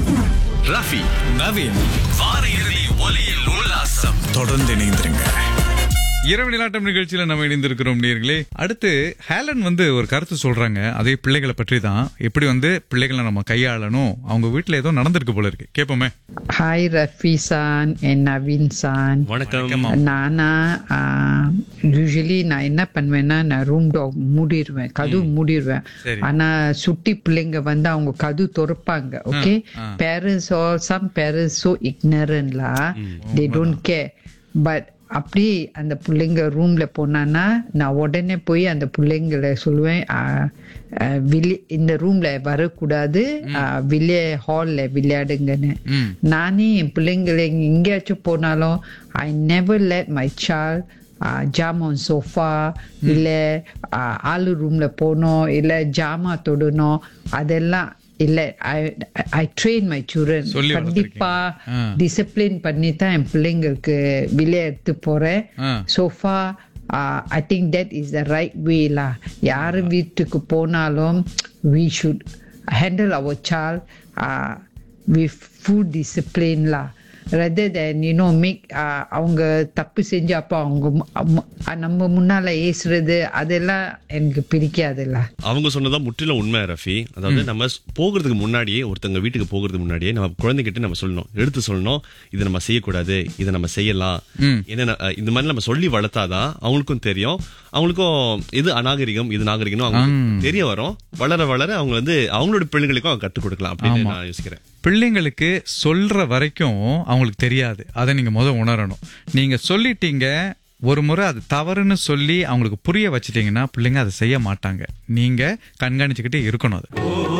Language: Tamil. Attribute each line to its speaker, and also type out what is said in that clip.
Speaker 1: ரஃபி
Speaker 2: நவீன்
Speaker 1: வார இறுதி ஒலியில் உல்லாசம்
Speaker 2: தொடர்ந்து இணைந்திருங்க
Speaker 3: இரவு நிலாட்டம் நிகழ்ச்சியில நம்ம இணைந்திருக்கிறோம் நேர்களே அடுத்து ஹேலன் வந்து ஒரு கருத்து சொல்றாங்க அதே பிள்ளைகளை பற்றி தான் எப்படி வந்து பிள்ளைகளை நம்ம கையாளணும் அவங்க வீட்டுல ஏதோ நடந்திருக்கு போல இருக்கு கேப்போமே
Speaker 4: ஹாய் ரஃபி சான் என் நவீன் சான்
Speaker 1: வணக்கம்
Speaker 4: நானா யூஸ்வலி நான் என்ன பண்ணுவேன்னா நான் ரூம் டாக் மூடிடுவேன் கதவு மூடிடுவேன்
Speaker 3: சரி.
Speaker 4: ஆனா சுட்டி பிள்ளைங்க வந்து அவங்க கதவு திறப்பாங்க okay parents all some parents so இக்னரன்ட்லா தே டோன்ட் கேர் பட் அப்படி அந்த பிள்ளைங்க ரூம்ல போனான்னா நான் உடனே போய் அந்த பிள்ளைங்களை சொல்லுவேன் ஆ, ஆ, வெளி இந்த ரூம்ல வரக்கூடாது ஆ, வெளியே ஹால்ல விளையாடுங்கன்னு
Speaker 3: ம்.
Speaker 4: நானே என் பிள்ளைங்களை எங்கேயாச்சும் போனாலும் I never let my child jump on sofa இல்லை ஆளு ரூம்ல போனோம் இல்லை ஜாமா தொடணும் அதெல்லாம் இல்லை I I train my children
Speaker 3: சொல்லி
Speaker 4: கண்டிப்பா
Speaker 3: ஆ.
Speaker 4: டிசிப்ளின் பண்ணி தான் என் பிள்ளைங்களுக்கு வெளியே எடுத்து போறேன்
Speaker 3: ஆ.
Speaker 4: Sofa I think that is the right way லா யார் வீட்டுக்கு போனாலும் we should handle our self with full discipline லா ரதர் தென் யூனோ மேக் அவங்க தப்பு செஞ்சு அப்போ அவங்க மு- மு- நம்ம முன்னால ஏசுறது அதெல்லாம் எனக்கு பிடிக்காதுல்ல
Speaker 5: அவங்க சொன்னதா முற்றிலும் உண்மை ரஃபி அதாவது நம்ம ஸ்- போகிறதுக்கு முன்னாடியே ஒருத்தங்க வீட்டுக்கு போகிறதுக்கு முன்னாடியே நம்ம குழந்தைகிட்ட நம்ம சொல்லணும் எடுத்து சொல்லணும் இதை நம்ம செய்யக்கூடாது இதை நம்ம செய்யலாம் என்ன இந்த மாதிரி நம்ம சொல்லி வளர்த்தாதான் அவங்களுக்கும் தெரியும் அவங்களுக்கும் இது அநாகரிகம் இது நாகரிகம் அவங்களுக்கு தெரிய வரும் வளர வளர அவங்க வந்து அவங்களோட பிள்ளைகளுக்கும் அவங்க கற்றுக் கொடுக்கலாம் அப்படின்னு நான் யோசிக்கிறேன்
Speaker 3: பிள்ளைங்களுக்கு சொல்ற வரைக்கும் அவங்களுக்கு தெரியாது அதை நீங்க முத உணரணும் நீங்க சொல்லிட்டீங்க ஒரு முறை அது தவறுன்னு சொல்லி அவங்களுக்கு புரிய வச்சிட்டீங்கன்னா பிள்ளைங்க அதை செய்ய மாட்டாங்க நீங்க கண்காணிச்சுக்கிட்டே இருக்கணும் அது